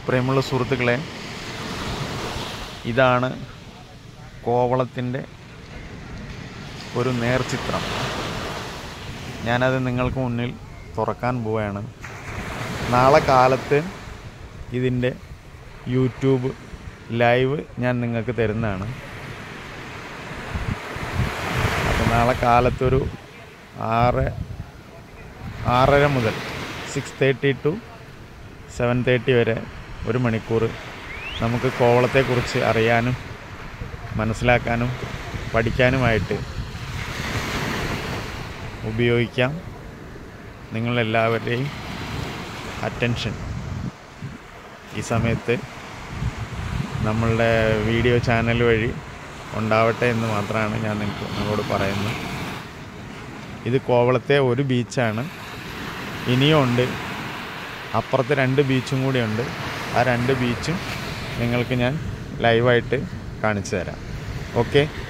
പ്രിയമുള്ള സുഹൃത്തുക്കളെ ഇതാണ് കോവളത്തിൻ്റെ ഒരു നേർചിത്രം ഞാനത് നിങ്ങൾക്ക് മുന്നിൽ തുറക്കാൻ പോവുകയാണ് നാളെ കാലത്ത് ഇതിൻ്റെ യൂട്യൂബ് ലൈവ് ഞാൻ നിങ്ങൾക്ക് തരുന്നതാണ് അപ്പോൾ നാളെ കാലത്തൊരു ആറ് ആറര മുതൽ six thirty to seven thirty വരെ ഒരു മണിക്കൂർ നമുക്ക് കോവളത്തെക്കുറിച്ച് അറിയാനും മനസ്സിലാക്കാനും പഠിക്കാനുമായിട്ട് ഉപയോഗിക്കാം നിങ്ങളെല്ലാവരുടെയും അറ്റൻഷൻ ഈ സമയത്ത് നമ്മളുടെ വീഡിയോ ചാനൽ വഴി ഉണ്ടാവട്ടെ എന്ന് മാത്രമാണ് ഞാൻ നിങ്ങൾക്ക് നിങ്ങളോട് പറയുന്നത് ഇത് കോവളത്തെ ഒരു ബീച്ചാണ് ഇനിയും ഉണ്ട് അപ്പുറത്ത് രണ്ട് ബീച്ചും കൂടിയുണ്ട് ആ രണ്ട് ബീച്ചും നിങ്ങൾക്ക് ഞാൻ ലൈവായിട്ട് കാണിച്ചു തരാം ഓക്കെ